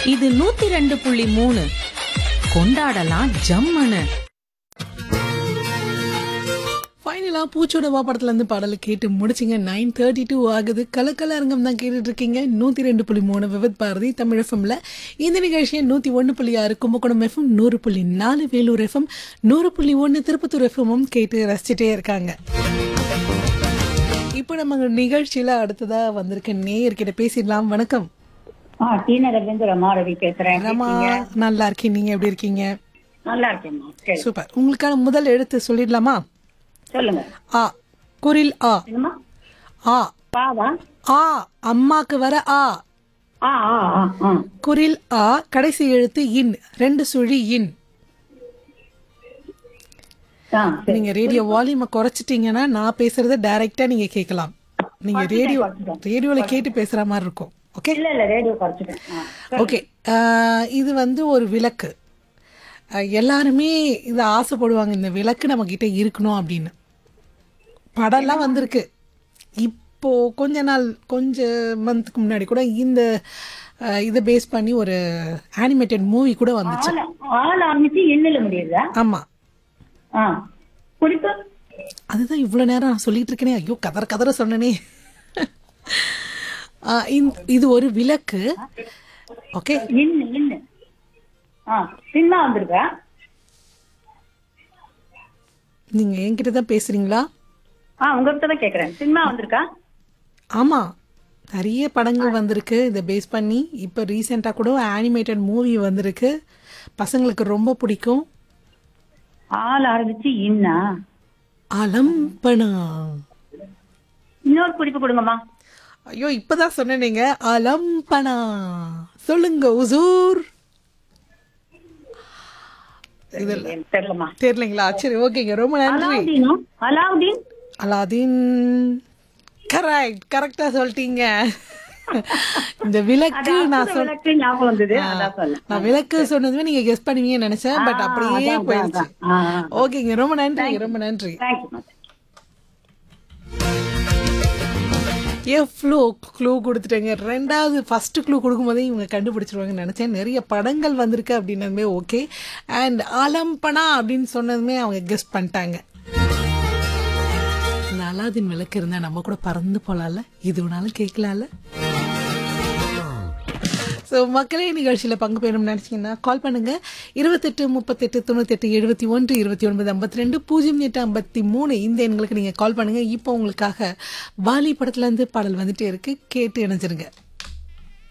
இது நூத்தி ரெண்டு புள்ளி மூணு கொண்டாடலாம் ஜம்மனு ஃபைனலா பூச்சோட வா படத்துல இருந்து பாடலை கேட்டு முடிச்சிங்க நைன் தேர்ட்டி டூ ஆகுது கலக்கல அரங்கம் தான் கேட்டுட்டு இருக்கீங்க நூத்தி ரெண்டு புள்ளி மூணு விவத் பாரதி தமிழ் எஃப்எம்ல இந்த நிகழ்ச்சியை நூத்தி ஒன்று புள்ளி ஆறு கும்பகோணம் எஃப்எம் நூறு புள்ளி நாலு வேலூர் எஃப்எம் நூறு புள்ளி ஒன்று திருப்பத்தூர் எஃப்எம்மும் கேட்டு ரசிச்சுட்டே இருக்காங்க இப்போ நம்ம நிகழ்ச்சியில அடுத்ததா வந்திருக்க நேயர்கிட்ட பேசிடலாம் வணக்கம் ஆ டி நகர்ல இருந்து ரமா ரவி பேசுறேன் ரமா நல்லா இருக்கீங்க நீங்க எப்படி இருக்கீங்க நல்லா இருக்கேம்மா சரி சூப்பர் உங்களுக்கான முதல் எழுத்து சொல்லிடலாமா சொல்லுங்க ஆ குரில் ஆ என்னம்மா ஆ பாவா ஆ அம்மாக்கு வர ஆ ஆ ஆ ஆ ஆ குரில் ஆ கடைசி எழுத்து இன் ரெண்டு சுழி இன் ஆ சரி நீங்க ரேடியோ வால்யூமை குறைச்சிட்டீங்கன்னா நான் பேசுறத டைரக்டா நீங்க கேட்கலாம் நீங்க ரேடியோ ரேடியோல கேட்டு பேசுற மாதிரி இருக்கும் ஓகே இல்ல இல்ல ரேடியோ குறைச்சிட்டேன் ஆ ஓகே இது வந்து ஒரு விளக்கு அஹ், எல்லாருமே இது ஆசைப்படுவாங்க இந்த விளக்கு நம்ம கிட்ட இருக்கணும் அப்படின்னு படம்லாம் வந்திருக்கு இப்போ கொஞ்ச நாள் கொஞ்ச மந்த்துக்கு முன்னாடி கூட இந்த அஹ், இதை பேஸ் பண்ணி ஒரு அனிமேட்டட் மூவி கூட வந்துச்சு ஆள் ஆள் ஆரம்பிச்சு எண்ணில முடியுதா ஆமா ஆ குறிப்பு அதுதான் இவ்வளோ நேரம் நான் சொல்லிட்டு இருக்கேனே ஐயோ கதற கதற சொன்னனே ஆ, இந்த- இது ஒரு விளக்கு ஓகே இன்னு இன்னு ஆ சினிமா வந்திருக்கா நீங்க என்கிட்ட தான் பேசுறீங்களா ஆ உங்ககிட்ட தான் கேக்குறேன் சினிமா வந்திருக்கா ஆமா நிறைய படங்கள் வந்திருக்கு இதை பேஸ் பண்ணி இப்போ ரீசெண்டாக கூட அனிமேட்டட் மூவி வந்திருக்கு பசங்களுக்கு ரொம்ப பிடிக்கும் ஆள் ஆரம்பிச்சு இன்னா அலம்பனா இன்னொரு குறிப்பு கொடுங்கம்மா ஐயோ இப்பதான் சொன்னேனேங்க அலம்பனா சொல்லுங்க உசூர் எனக்கு தெரியலம்மா தெரியலைங்களா சரி ஓகேங்க ரொம்ப நன்றி அலாவுதீனோ அலாவுதீன் அலாதீன் கரெக்ட் கரெக்டா சொல்லிட்டீங்க இந்த விளக்கு நான் அற்புத சொன்ன விளக்கு ஞாபகம் வந்தது அதான் சொன்னேன் நான் விளக்கு சொன்னதுமே நீங்க கெஸ் பண்ணுவீங்கன்னு நினைச்சேன் பட் அப்படியே அதான், போயிடுச்சு அதான். ஆ, ஆ. ஓகேங்க ரொம்ப நன்றி ரொம்ப நன்றி தேங்க்யூ ஏன் ஃப்ளூ க்ளூ கொடுத்துட்டேங்க ரெண்டாவது ஃபர்ஸ்ட் க்ளூ கொடுக்கும்போதே இவங்க கண்டுபிடிச்சிருவாங்கன்னு நினச்சேன் நிறைய படங்கள் வந்திருக்கு அப்படின்னதுமே ஓகே அண்ட் ஆலம்பனா அப்படின்னு சொன்னதுமே அவங்க கெஸ் பண்ணிட்டாங்க இந்த அலாதின் விளக்கு இருந்தால் நம்ம கூட பறந்து போகலாம்ல இது ஒன்றாலும் கேட்கலாம்ல ஸோ மக்களே நிகழ்ச்சியில் பங்கு பெறணும்னு நினச்சிங்கன்னா கால் பண்ணுங்க இருபத்தெட்டு முப்பத்தெட்டு தொண்ணூத்தெட்டு எழுபத்தி ஒன்று இருபத்தி ஒன்பது ஐம்பத்தி ரெண்டு பூஜ்ஜியம் எட்டு ஐம்பத்தி மூணு இந்த எண்களுக்கு நீங்கள் கால் பண்ணுங்க இப்போ உங்களுக்காக வாலி படத்துலேருந்து பாடல் வந்துட்டே இருக்கு கேட்டு இணைஞ்சிருங்க